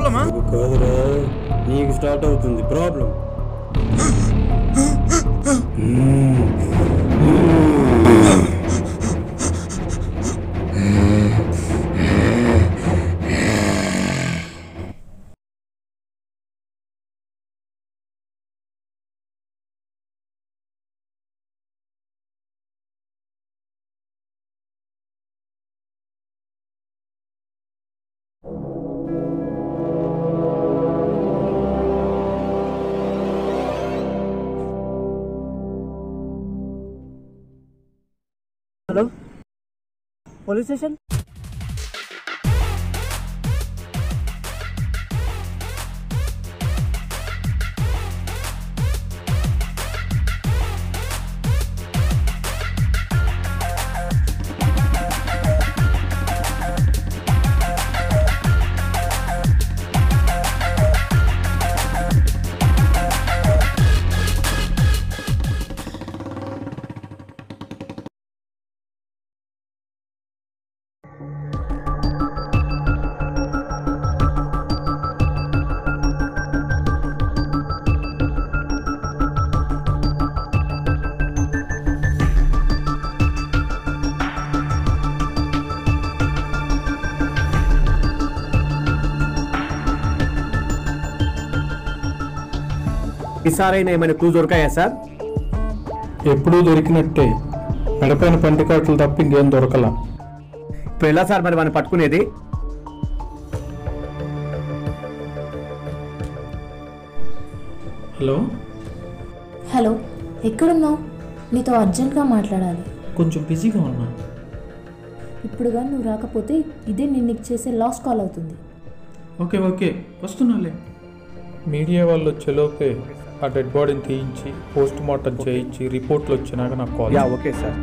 ప్రాబ్లమా నాకు కాదురా నీకు స్టార్ట్ అవుతుంది ప్రాబ్లం హలో పోలీస్ స్టేషన్ ఈసారైనా ఏమైనా క్లూ దొరికాయా సార్ ఎప్పుడూ దొరికినట్టే మెడపైన పంటికాట్లు తప్ప ఇంకేం దొరకలా ఇప్పుడు ఎలా సార్ మరి మనం పట్టుకునేది హలో హలో ఎక్కడున్నావు నీతో అర్జెంట్గా మాట్లాడాలి కొంచెం బిజీగా ఉన్నా ఇప్పుడు కానీ నువ్వు రాకపోతే ఇదే నేను నీకు చేసే లాస్ట్ కాల్ అవుతుంది ఓకే ఓకే వస్తున్నాలే మీడియా వాళ్ళు వచ్చేలోపే ఆ డెడ్ బాడీని తీయించి పోస్ట్ మార్టం చేయించి రిపోర్ట్లు వచ్చినాక నాకు కాల్ యా ఓకే సార్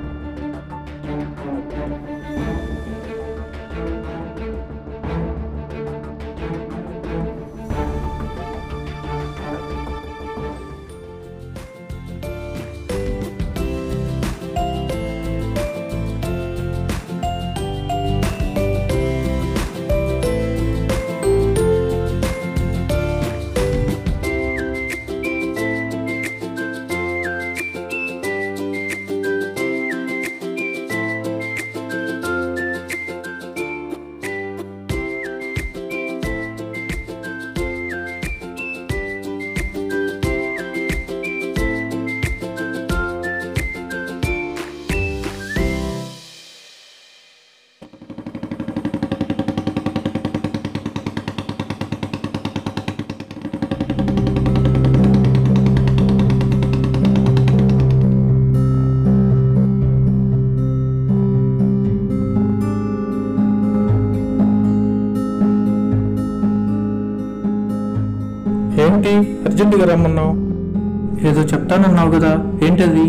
ఏంటి అర్జెంటుగా రమ్మన్నావు ఏదో చెప్తానన్నావు కదా ఏంటది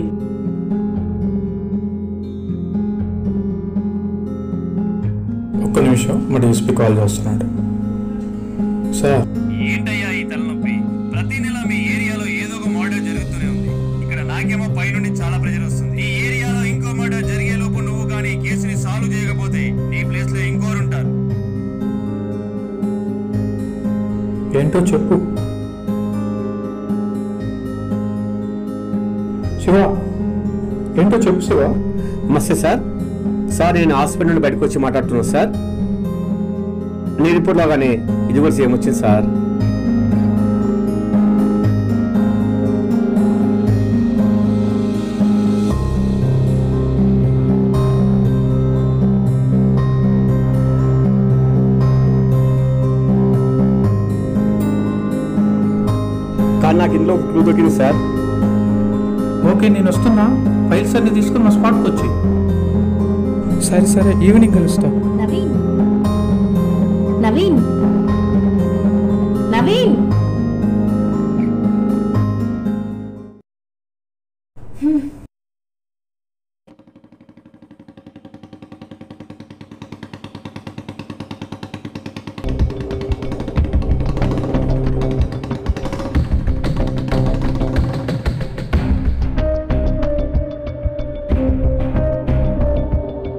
ఒక్క నిమిషం మా డిఎస్పీ కాల్ చేస్తున్నాడు సార్ ఏంటయ్యా ఈ తలనొప్పి ప్రతి నెల మీ ఏరియాలో ఏదో ఒక మర్డర్ జరుగుతూనే ఉంది ఇక్కడ నాకేమో పైనుండి చాలా ప్రెజర్ వస్తుంది ఈ ఏరియాలో ఇంకో మర్డర్ జరిగే లోపు నువ్వు కానీ ఈ కేసుని సాల్వ్ చేయకపోతే నీ ప్లేస్ లో ఇంకోరు ఉంటారు ఏంటో చెప్పు శివ ఏంటో చెప్పు శివ నమస్తే సార్ సార్ నేను హాస్పిటల్ నుండి బయటకు వచ్చి మాట్లాడుతున్నాను సార్ నీ రిపోర్ట్ లాగానే ఇది కూడా సేమ్ వచ్చింది సార్ కానీ నాకు ఇందులో ఒక క్లూ దొరికింది సార్ ఓకే నేను వస్తున్నా ఫైల్స్ అన్ని తీసుకుని మా స్పాట్కి వచ్చి సరే సరే ఈవినింగ్ కలుస్తా నవీన్ నవీన్ నవీన్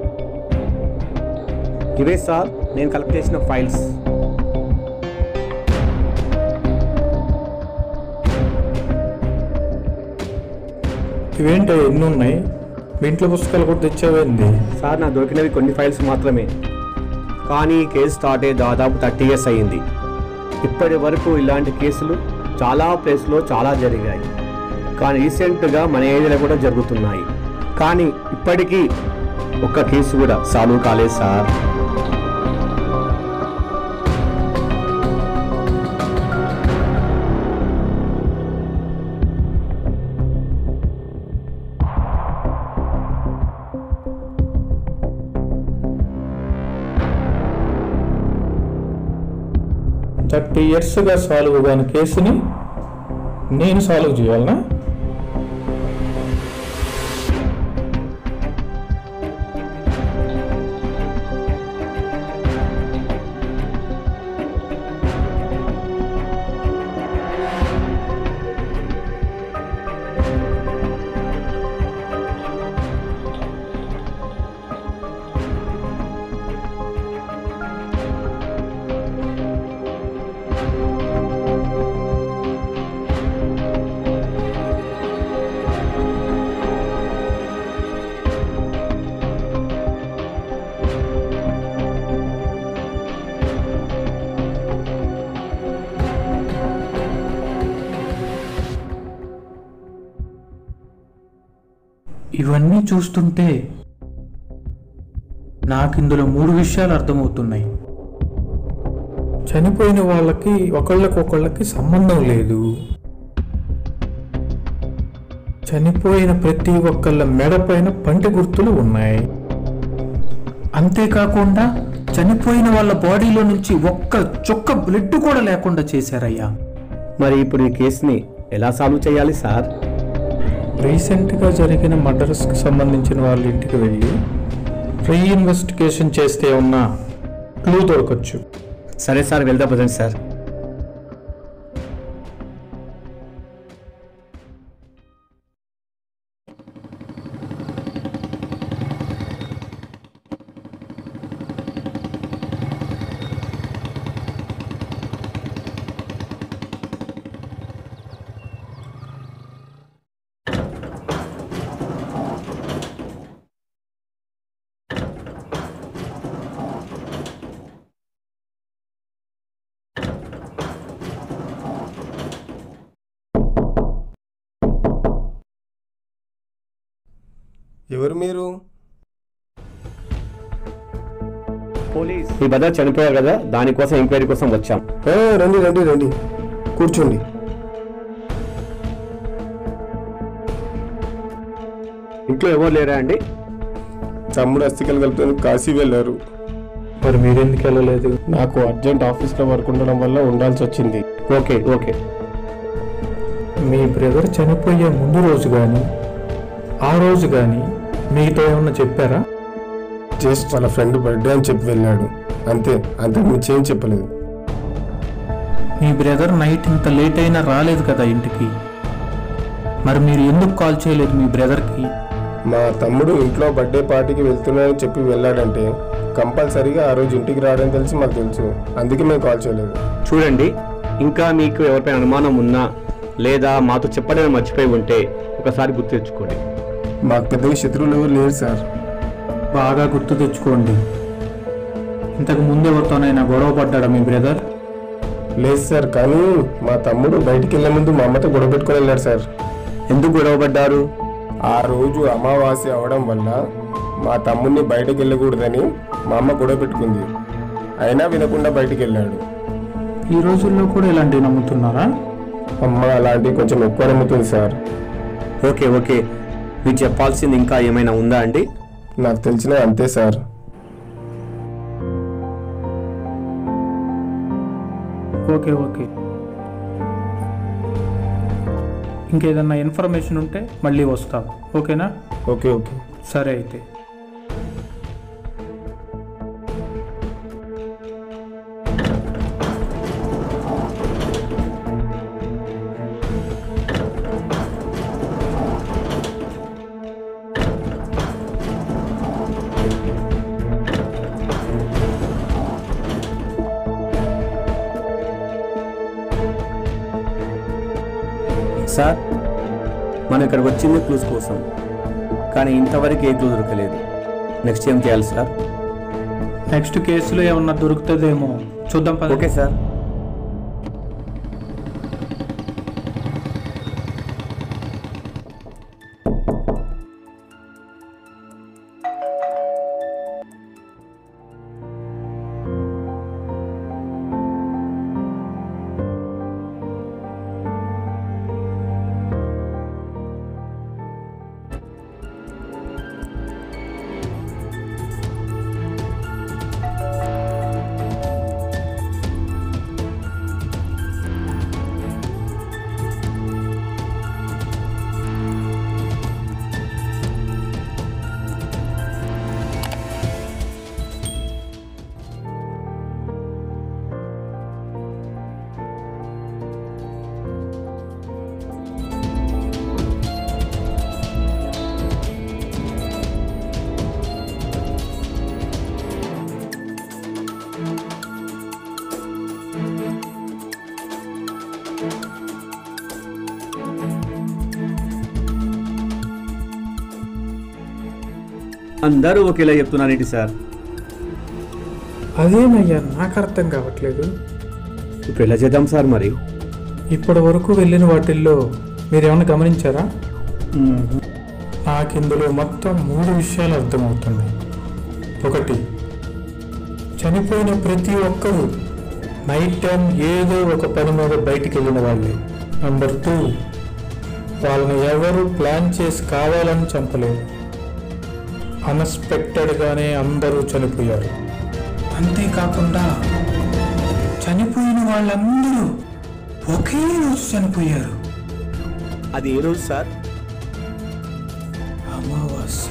ఇవే సార్ నేను కలెక్ట్ చేసిన ఫైల్స్ ఇవేంటో ఎన్ని ఉన్నాయి మీ ఇంట్లో పుస్తకాలు కూడా తెచ్చావేంది సార్ నాకు దొరికినవి కొన్ని ఫైల్స్ మాత్రమే కానీ ఈ కేసు స్టార్ట్ అయ్యి దాదాపు థర్టీ ఇయర్స్ అయ్యింది ఇప్పటి వరకు ఇలాంటి కేసులు చాలా ప్లేస్లో చాలా జరిగాయి కానీ రీసెంట్గా మన ఏరియాలో కూడా జరుగుతున్నాయి కానీ ఇప్పటికీ ఒక్క కేసు కూడా సాల్వ్ కాలేదు సార్ థర్టీ ఇయర్స్గా సాల్వ్ కాని కేసుని నేను సాల్వ్ చేయాలనా ఇవన్నీ చూస్తుంటే నాకు ఇందులో మూడు విషయాలు అర్థమవుతున్నాయి చనిపోయిన వాళ్ళకి ఒకళ్ళకొకళ్ళకి సంబంధం లేదు చనిపోయిన ప్రతి ఒక్కళ్ళ మెడపైన పంటి గుర్తులు ఉన్నాయి అంతేకాకుండా చనిపోయిన వాళ్ళ బాడీలో నుంచి ఒక్క చుక్క బ్లడ్ కూడా లేకుండా చేశారయ్యా మరి ఇప్పుడు ఈ కేసుని ఎలా సాల్వ్ చేయాలి సార్ రీసెంట్గా జరిగిన మర్డర్స్కి సంబంధించిన వాళ్ళ ఇంటికి వెళ్ళి రీఇన్వెస్టిగేషన్ చేస్తే ఉన్న క్లూ దొరకచ్చు సరే సార్ వెళ్దా పదండి సార్ ఎవరు మీరు పోలీస్ మీ బ్రదర్ చనిపోయారు కదా దానికోసం ఎంక్వైరీ కోసం వచ్చాం ఆ, రండి రండి రండి కూర్చోండి ఇంట్లో ఎవరు లేరా అండి తమ్ముడు అస్థికలు కలుపుకొని కాశీ వెళ్ళారు మరి మీరెందుకు వెళ్ళలేదు నాకు అర్జెంట్ ఆఫీస్లో వర్క్ ఉండడం వల్ల ఉండాల్సి వచ్చింది ఓకే ఓకే మీ బ్రదర్ చనిపోయే ముందు రోజు కానీ ఆ రోజు కానీ మీతో ఏమన్నా చెప్పారా జస్ట్ వాళ్ళ ఫ్రెండ్ బర్త్డే అని చెప్పి వెళ్ళాడు అంతే అంతకు మించి ఏం చెప్పలేదు మీ బ్రదర్ నైట్ ఇంత లేట్ అయినా రాలేదు కదా ఇంటికి మరి మీరు ఎందుకు కాల్ చేయలేదు మీ బ్రదర్కి మా తమ్ముడు ఇంట్లో బర్త్డే పార్టీకి వెళ్తున్నానని చెప్పి వెళ్ళాడంటే కంపల్సరీగా ఆ రోజు ఇంటికి రావడం తెలిసి మాకు తెలుసు అందుకే మేము కాల్ చేయలేదు చూడండి ఇంకా మీకు ఎవరిపైన అనుమానం ఉన్నా లేదా మాతో చెప్పడమే మర్చిపోయి ఉంటే ఒకసారి గుర్తు తెచ్చుకోండి మాకు పెద్దగా శత్రువులు ఎవరు లేరు సార్ బాగా గుర్తు తెచ్చుకోండి ఇంతకు ముందు ఎవరితోనైనా గొడవ పడ్డాడా మీ బ్రదర్ లేదు సార్ కానీ మా తమ్ముడు బయటికి వెళ్ళే ముందు మా అమ్మతో గొడవ పెట్టుకొని వెళ్ళాడు సార్ ఎందుకు గొడవపడ్డారు ఆ రోజు అమావాస్య అవడం వల్ల మా తమ్ముడిని బయటకు వెళ్ళకూడదని మా అమ్మ గొడవ పెట్టుకుంది అయినా వినకుండా బయటికి వెళ్ళాడు ఈ రోజుల్లో కూడా ఇలాంటివి నమ్ముతున్నారా అమ్మ అలాంటివి కొంచెం ఎక్కువ నమ్ముతుంది సార్ ఓకే ఓకే మీకు చెప్పాల్సింది ఇంకా ఏమైనా ఉందా అండి నాకు తెలిసిన అంతే సార్ ఓకే ఓకే ఇంకేదన్నా ఇన్ఫర్మేషన్ ఉంటే మళ్ళీ వస్తాం ఓకేనా ఓకే ఓకే సరే అయితే సార్ మనం ఇక్కడికి వచ్చింది క్లూస్ కోసం కానీ ఇంతవరకు ఏ క్లూ దొరకలేదు నెక్స్ట్ ఏం చేయాలి సార్ నెక్స్ట్ కేసులో ఏమన్నా దొరుకుతుందేమో చూద్దాం పద ఓకే సార్ అందరూ ఒకేలా చెప్తున్నారేంటి సార్ అదేనయ్యా నాకు అర్థం కావట్లేదు ఇప్పుడు ఎలా చేద్దాం సార్ మరి ఇప్పటి వరకు వెళ్ళిన వాటిల్లో మీరేమైనా గమనించారా నాకు ఇందులో మొత్తం మూడు విషయాలు అర్థమవుతున్నాయి ఒకటి చనిపోయిన ప్రతి ఒక్కరూ నైట్ టైం ఏదో ఒక పని మీద బయటికి వెళ్ళిన వాళ్ళే నంబర్ టూ వాళ్ళని ఎవరు ప్లాన్ చేసి కావాలని చంపలేదు అన్ఎక్స్పెక్టెడ్గానే అందరూ చనిపోయారు అంతేకాకుండా చనిపోయిన వాళ్ళందరూ ఒకే రోజు చనిపోయారు అది ఏ రోజు సార్ అమావాస్య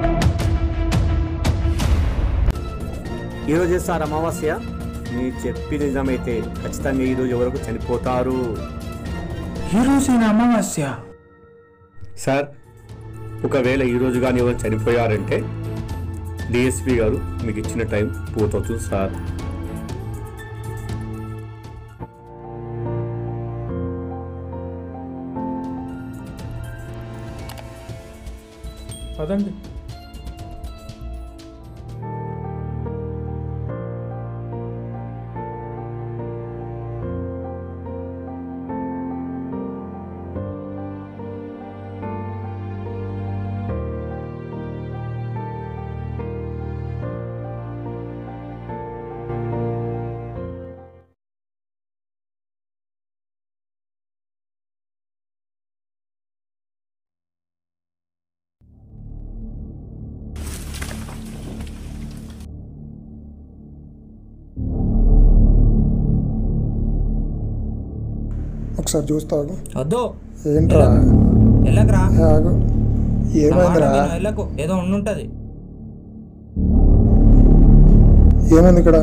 ఈ రోజే సార్ అమావాస్య మీరు చెప్పి నిజమైతే ఖచ్చితంగా ఈ రోజు ఎవరికి చనిపోతారు ఈ రోజైన అమావాస్య సార్ ఒకవేళ ఈ రోజు కానీ ఎవరు చనిపోయారంటే డిఎస్పి గారు మీకు ఇచ్చిన టైం పోతుంది సార్ పదండి ఒకసారి చూస్తావు వద్దు ఏంట్రా వెళ్ళకరా ఏ ఆగు ఏమైందిరా వెళ్ళకు ఏదో ఉండుంటది ఏమైంది ఇక్కడ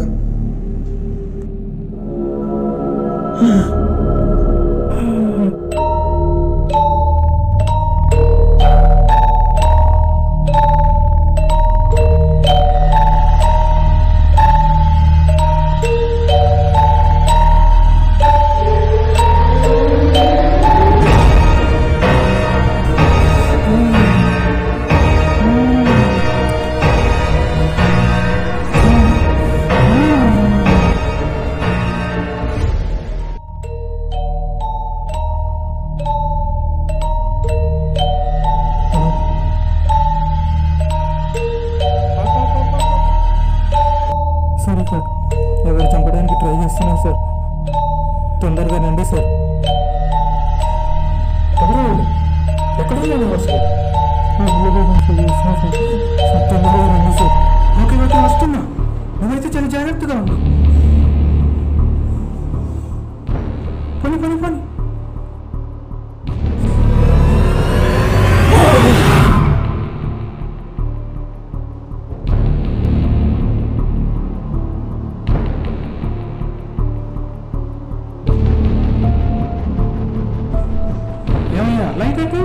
సార్ ఇక్కడ ఎవరు చంపడానికి ట్రై చేస్తున్నారు సార్ తొందరగా రండి సార్ ఎవరు వాళ్ళు? ఎక్కడ ఉన్నారు అసలు సార్, తొందరగా రండి సార్ ఓకే ఓకే వస్తున్నా నువ్వైతే చాలా జాగ్రత్తగా ఉండు పని పని పని ఏమయ్యా లైట్ అయితే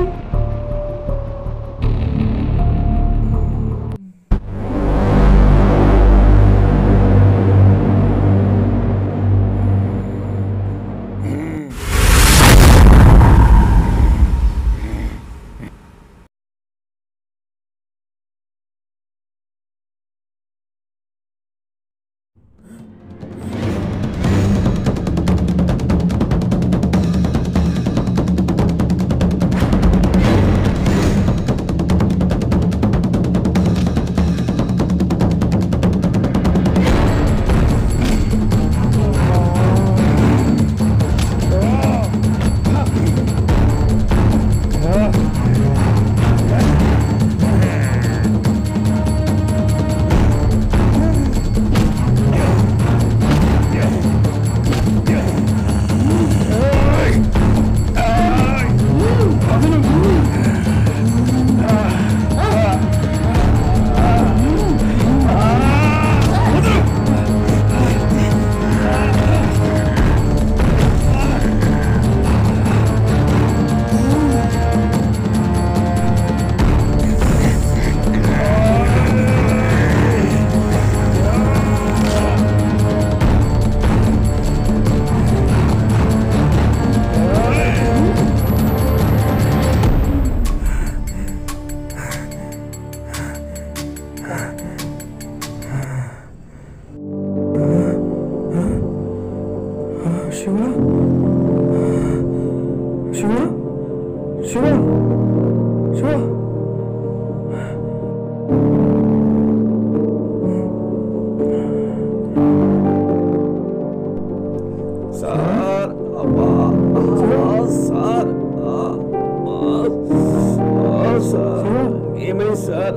శివ శివ శివ శివ సార్ అబ్బా సార్ సార్ ఏమైంది సార్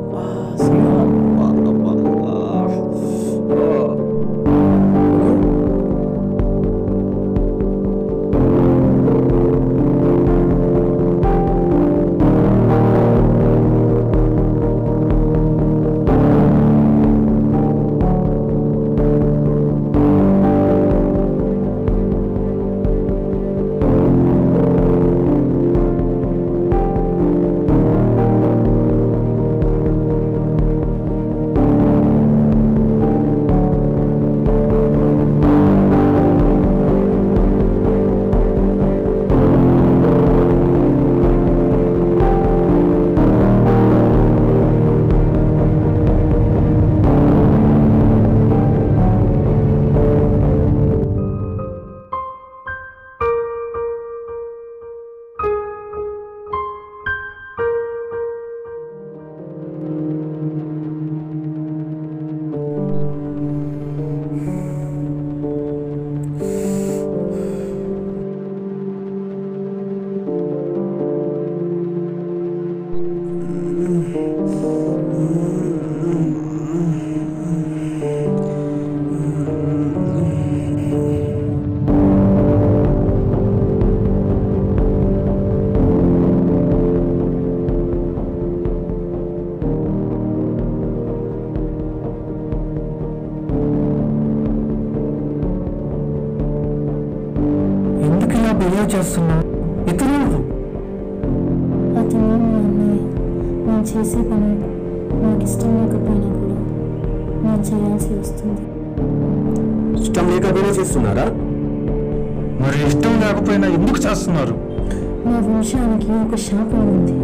ఎందుకు ఇలా బిహేవ్ చేస్తున్నా ఇతరులు అతను మా అన్నయ్య నేను చేసే పని నాకు ఇష్టం లేకపోయినా కూడా నేను చేయాల్సి వస్తుంది ఇష్టం లేకపోయినా చేస్తున్నారా మరి ఇష్టం లేకపోయినా ఎందుకు చేస్తున్నారు మా వంశానికి ఒక శాపం ఉంది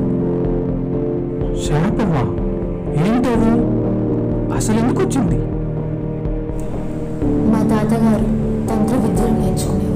శాపమా ఏంటది అసలు ఎందుకు వచ్చింది మా తాతగారు తంత్ర విద్యలు నేర్చుకునేవారు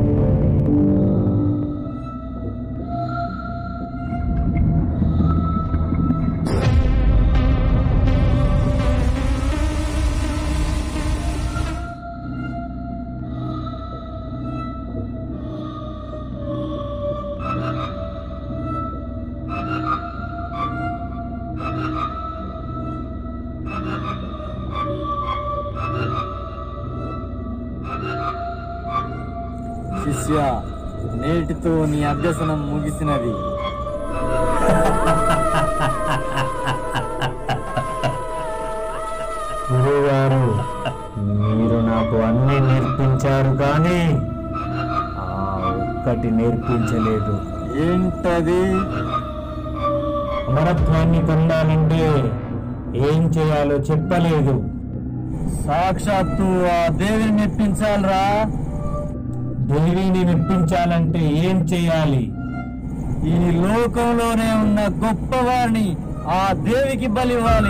శిష్య నేటితో నీ అభ్యసనం ముగిసినది గురువుగారు మీరు నాకు అన్ని నేర్పించారు కానీ ఆ ఒక్కటి నేర్పించలేదు ఏంటది అమరత్వాన్ని పొందాలంటే ఏం చేయాలో చెప్పలేదు సాక్షాత్తు ఆ దేవిని మెప్పించాలరా దేవిని మెప్పించాలంటే ఏం చేయాలి ఈ లోకంలోనే ఉన్న గొప్పవారిని ఆ దేవికి బలివ్వాలి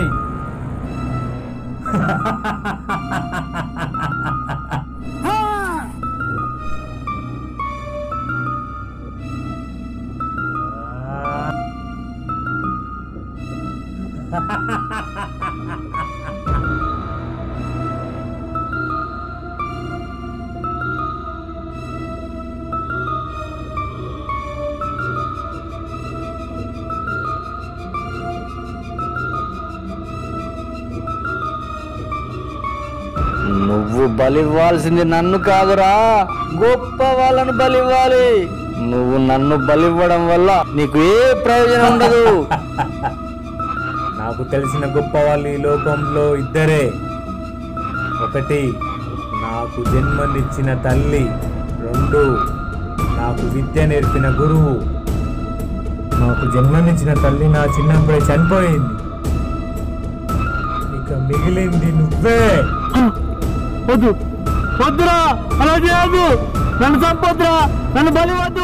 నువ్వు బలివ్వాల్సింది నన్ను కాదురా గొప్ప వాళ్ళను బలివ్వాలి నువ్వు నన్ను బలివ్వడం వల్ల నీకు ఏ ప్రయోజనం ఉండదు నాకు తెలిసిన గొప్ప వాళ్ళు ఈ లోకంలో ఇద్దరే ఒకటి నాకు జన్మనిచ్చిన తల్లి రెండు నాకు విద్య నేర్పిన గురువు నాకు జన్మనిచ్చిన తల్లి నా చిన్నప్పుడే చనిపోయింది ఇక మిగిలింది నువ్వే వద్దు వద్దురా అలా చేయొద్దు నన్ను చంపొద్దురా నన్ను బలి వద్దు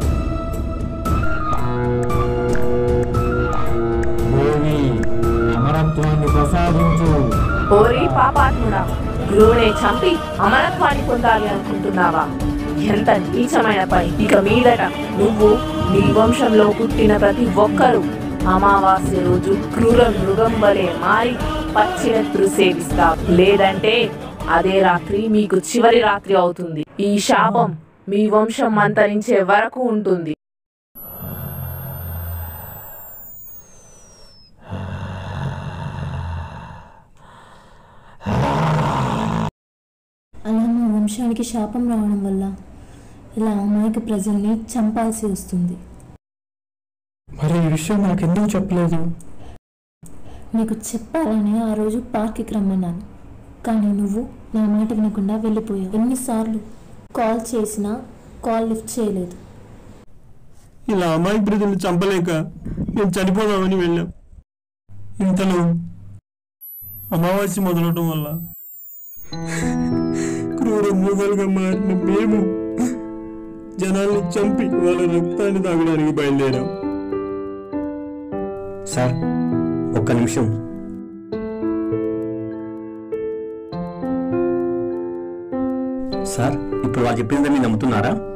దేవి పాపాత్ముడా గురువునే చంపి అమరత్వాన్ని పొందాలి అనుకుంటున్నావా ఎంత నీచమైన పని ఇక మీదట నువ్వు నీ వంశంలో పుట్టిన ప్రతి ఒక్కరూ అమావాస్య రోజు క్రూర మృగం వలె మారి పచ్చినెత్తురు సేవిస్తారు లేదంటే అదే రాత్రి మీకు చివరి రాత్రి అవుతుంది ఈ శాపం మీ వంశం అంతరించే వరకు ఉంటుంది అలా మా వంశానికి శాపం రావడం వల్ల ఇలా అమాయక ప్రజల్ని చంపాల్సి వస్తుంది మరి ఈ విషయం నాకు ఎందుకు చెప్పలేదు నీకు చెప్పాలని ఆ రోజు పార్క్కి రమ్మన్నాను కానీ నువ్వు నా మాట వినకుండా వెళ్ళిపోయావు ఎన్నిసార్లు కాల్ చేసినా కాల్ లిఫ్ట్ చేయలేదు ఇలా అమాయక ప్రజల్ని చంపలేక మేము చనిపోదామని వెళ్ళాం ఇంతలో అమావాస్య మొదలవటం వల్ల క్రూర మృగాలుగా మారిన మేము జనాల్ని చంపి వాళ్ళ రక్తాన్ని తాగడానికి బయలుదేరాం సార్ ఒక్క నిమిషం సార్ ఇప్పుడు వాళ్ళు చెప్పింది మీరు నమ్ముతున్నారా